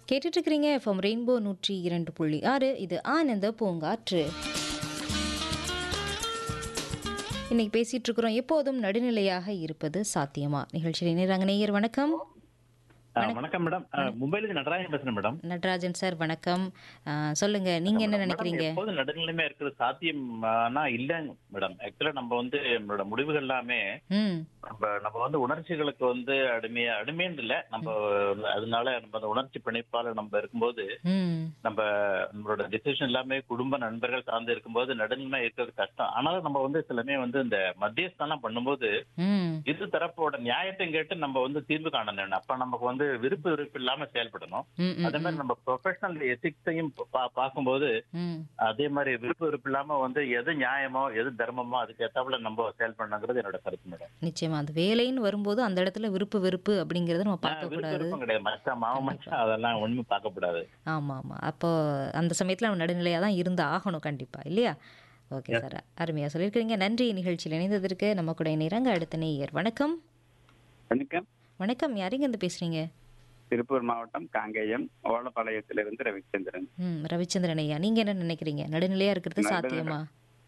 கேட்டுட்டு இருக்கிறீங்க FM rainbow நூற்றி இரண்டு புள்ளி ஆறு இது ஆனந்த பூங்காற்று இன்னைக்கு பேசிட்டு இருக்கிறோம் எப்போதும் நடுநிலையாக இருப்பது சாத்தியமா நிகழ்ச்சியில் இணைறாங்க நேயர் வணக்கம் ஆ, வணக்கம் மேடம் ஆ, மும்பைல இருந்து நடராஜன் பேசுறேன் மேடம் நடராஜன் சார் வணக்கம் ஆ, சொல்லுங்க நீங்க என்ன மேடம், நினைக்கிறீங்க எப்போதும் நடுநிலைமையா இருக்கிறது சாத்தியம்னா இல்லைங்க மேடம் ஆக்சுவலா நம்ம வந்து நம்மளோட முடிவுகள் எல்லாமே ம் நம்ம நம்ம வந்து உணர்ச்சிகளுக்கு வந்து அடிமையா அடிமைன்னு இல்ல நம்ம அதனால நம்ம அந்த உணர்ச்சி பிணைப்பால நம்ம இருக்கும்போது ம் நம்ம நம்மளோட டிசிஷன் எல்லாமே குடும்ப நண்பர்கள் சார்ந்து இருக்கும்போது நடுநிலைமை இருக்கிறது கஷ்டம் ஆனாலும் நம்ம வந்து சிலமே வந்து இந்த மத்தியஸ்தானம் பண்ணும்போது ம் இரு தரப்போட நியாயத்தை கேட்டு நம்ம வந்து தீர்வு காணணும் அப்ப நமக்கு வந்து விருப்பு விருப்பு இல்லாம செயல்படணும் ம் ம், அதே மாதிரி நம்ம ப்ரொஃபஷனல் எத்திக்ஸையும் பார்க்கும்போது ம் அதே மாதிரி விருப்பு விருப்பு இல்லாம வந்து எது நியாயமோ எது தர்மமோ அதுக்கு ஏத்தாப்புல நம்ம செயல்படணுங்கிறது என்னோட கருத்து மேடம் நிச்சயமா அது வேலைன்னு வரும்போது அந்த இடத்துல விருப்பு வெறுப்பு அப்படிங்கறத நம்ம பார்க்க விருப்ப கூடாது விருப்பம் கிடையாது மச்சா மாவன் மச்சா அதெல்லாம் ஒண்ணுமே பார்க்கக்கூடாது ஆமா ஆமா அப்போ அந்த சமயத்துல நம்ம நடுநிலையா தான் இருந்து ஆகணும் கண்டிப்பா இல்லையா ஓகே சார் அருமையா சொல்லியிருக்கிறீங்க நன்றி நிகழ்ச்சியில் இணைந்ததற்கு நம்ம கூட இணைறாங்க அடுத்த நேயர் வணக்கம் வணக்கம் வணக்கம் யாரிங்க இருந்து பேசுறீங்க திருப்பூர் மாவட்டம் காங்கேயம் ஓலப்பாளையத்திலிருந்து ரவிச்சந்திரன் ம் ரவிச்சந்திரன் ஐயா நீங்க என்ன நினைக்கிறீங்க நடுநிலையா இருக்கிறது நடுநிலை. சாத்தியமா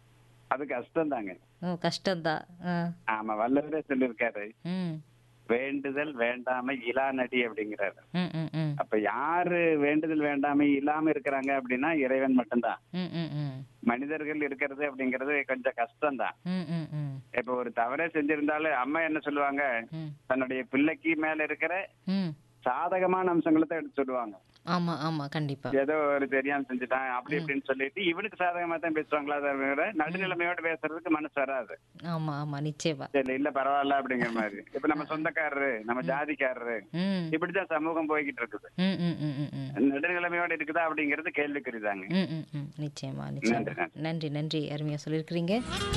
அது கஷ்டம் தாங்க ஓ கஷ்டம்தான் ஆ, ஆமா வல்லவரே சொல்லியிருக்காரு ம் வேண்டுதல் வேண்டாமை இலா நடி அப்படிங்கிறாரு ம் ம் ம் அப்ப யாரு வேண்டுதல் வேண்டாமை இல்லாம இருக்கிறாங்க அப்படின்னா இறைவன் மட்டும்தான் ம் ம் ம் மனிதர்கள் இருக்கிறது அப்படிங்கிறது கொஞ்சம் கஷ்டம் தான் ம் ம் ம் இப்ப ஒரு தவறே செஞ்சிருந்தாலும் அம்மா என்ன சொல்லுவாங்க ம் தன்னுடைய பிள்ளைக்கு மேல இருக்கிற ம் சாதகமான அம்சங்களை தான் எடுத்து சொல்லுவாங்க ஆமா ஆமா கண்டிப்பா ஏதோ ஒரு தெரியாம செஞ்சுட்டான் அப்படி இப்படின்னு சொல்லிட்டு இவனுக்கு சாதகமா தான் பேசுவாங்களா தவிர நடுநிலைமையோட பேசுறதுக்கு மனசு வராது ஆமா ஆமா நிச்சயமா சரி இல்ல பரவாயில்ல அப்படிங்கிற மாதிரி இப்ப நம்ம சொந்தக்காரரு நம்ம ஜாதிக்காரரு ம் இப்படிதான் சமூகம் போய்கிட்டு இருக்குது ம் ம் ம் ம் ம் நடுநிலைமையோட இருக்குதா அப்படிங்கிறது கேள்விக்குறிதாங்க ம் ம் ம் நிச்சயமா நிச்சயமா நன்றி, நன்றி நன்றி அருமையாக சொல்லியிருக்கிறீங்க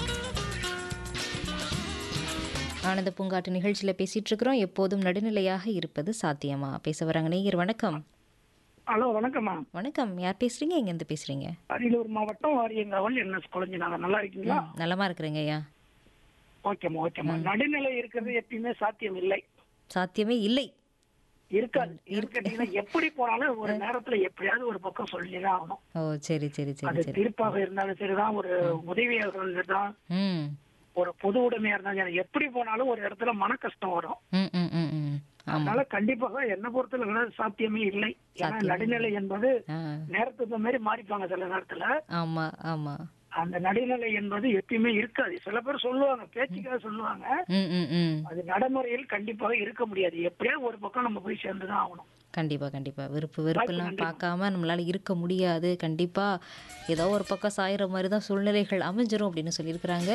ஆனந்த பூங்காட்டு நிகழ்ச்சியில் பேசிட்டு இருக்கிறோம் எப்போதும் நடுநிலையாக இருப்பது சாத்தியமா பேச வராங்க நேயர் வணக்கம் ஹலோ வணக்கம்மா வணக்கம் யார் பேசுறீங்க எங்கேருந்து பேசுறீங்க அரியலூர் மாவட்டம் வாரியங்காவல் என்எஸ் குழஞ்சினாங்க நல்லா இருக்கீங்களா ம், நலமா இருக்கிறேங்க ஐயா ஓகேம்மா ஓகேம்மா நடுநிலை இருக்கிறது எப்பயுமே சாத்தியம் இல்லை சாத்தியமே இல்லை இருக்காது இருக்கட்டீங்கன்னா எப்படி போனாலும் ஒரு நேரத்துல எப்படியாவது ஒரு பக்கம் சொல்லிதான் ஆகணும் ஓ சரி சரி சரி அது சரி தீர்ப்பாக இருந்தாலும் சரிதான் ஒரு உதவியாக இருந்தாலும் ம் ஒரு பொது உடைமையா இருந்தாலும் சரி, எப்படி போனாலும் ஒரு இடத்துல மன கஷ்டம் வரும் ம் ம் ம் ம் ஆமாம் அதனால கண்டிப்பாக என்ன பொறுத்தல சாத்தியமே இல்லை ஏன்னா சாத்தியமே நடுநிலை என்பது ஆ நேரத்துக்கு மாதிரி மாறிப்பாங்க சில நேரத்துல ஆமாம் ஆமாம் அந்த நடுநிலை என்பது எப்பயுமே இருக்காது சில பேர் சொல்லுவாங்க பேச்சுக்காக சொல்லுவாங்க ம் ம் ம் அது நடைமுறையில் கண்டிப்பாக இருக்க முடியாது எப்படியா ஒரு பக்கம் நம்ம போய் சேர்ந்துதான் ஆகணும் கண்டிப்பா கண்டிப்பா விருப்பு வெறுப்பெல்லாம் பார்க்காம நம்மளால இருக்க முடியாது கண்டிப்பா ஏதோ ஒரு பக்கம் சாயிற மாதிரி தான் சூழ்நிலைகள் அமைஞ்சிரும் அப்படின்னு சொல்லியிருக்கிறாங்க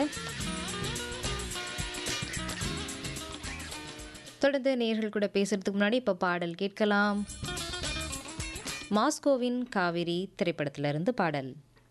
தொடர்ந்து நேயர்கள் கூட பேசுறதுக்கு முன்னாடி இப்போ பாடல் கேட்கலாம் மாஸ்கோவின் காவிரி திரைப்படத்திலிருந்து பாடல்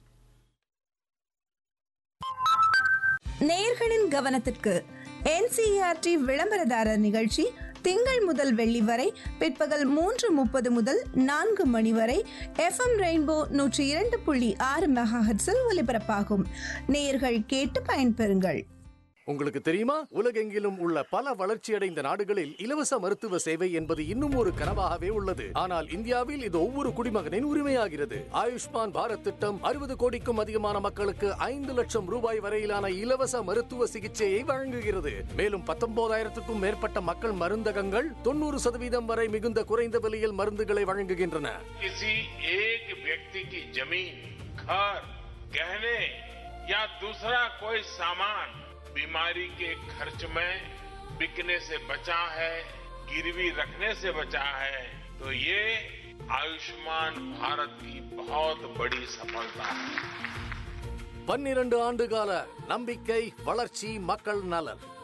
நேயர்களின் கவனத்திற்கு என்சிஆர்டி விளம்பரதாரர் நிகழ்ச்சி திங்கள் முதல் வெள்ளி வரை பிற்பகல் மூன்று முப்பது முதல் நான்கு மணி வரை எஃப்எம் ரெயின்போ நூற்றி இரண்டு புள்ளி ஆறு மெகாஹெட்ஸில் ஒலிபரப்பாகும் நேயர்கள் கேட்டு பயன்பெறுங்கள் உங்களுக்கு தெரியுமா உலகெங்கிலும் உள்ள பல வளர்ச்சியடைந்த நாடுகளில் இலவச மருத்துவ சேவை என்பது இன்னும் ஒரு கனவாகவே உள்ளது ஆனால் இந்தியாவில் இது ஒவ்வொரு குடிமகனின் உரிமையாகிறது ஆயுஷ்மான் பாரத் திட்டம் அறுபது கோடிக்கும் அதிகமான மக்களுக்கு ஐந்து லட்சம் ரூபாய் வரையிலான இலவச மருத்துவ சிகிச்சையை வழங்குகிறது மேலும் பத்தொன்பதாயிரத்துக்கும் மேற்பட்ட மக்கள் மருந்தகங்கள் தொண்ணூறு சதவீதம் வரை மிகுந்த குறைந்த விலையில் மருந்துகளை வழங்குகின்றன किसी एक व्यक्ति की जमीन घर गहने या दूसरा कोई सामान बीमारी के खर्च में बिकने से बचा है गिरवी रखने से बचा है तो ये आयुष्मान भारत की बहुत बड़ी सफलता है பன்னிரண்டு ஆண்டு கால நம்பிக்கை வளர்ச்சி மக்கள் நலன்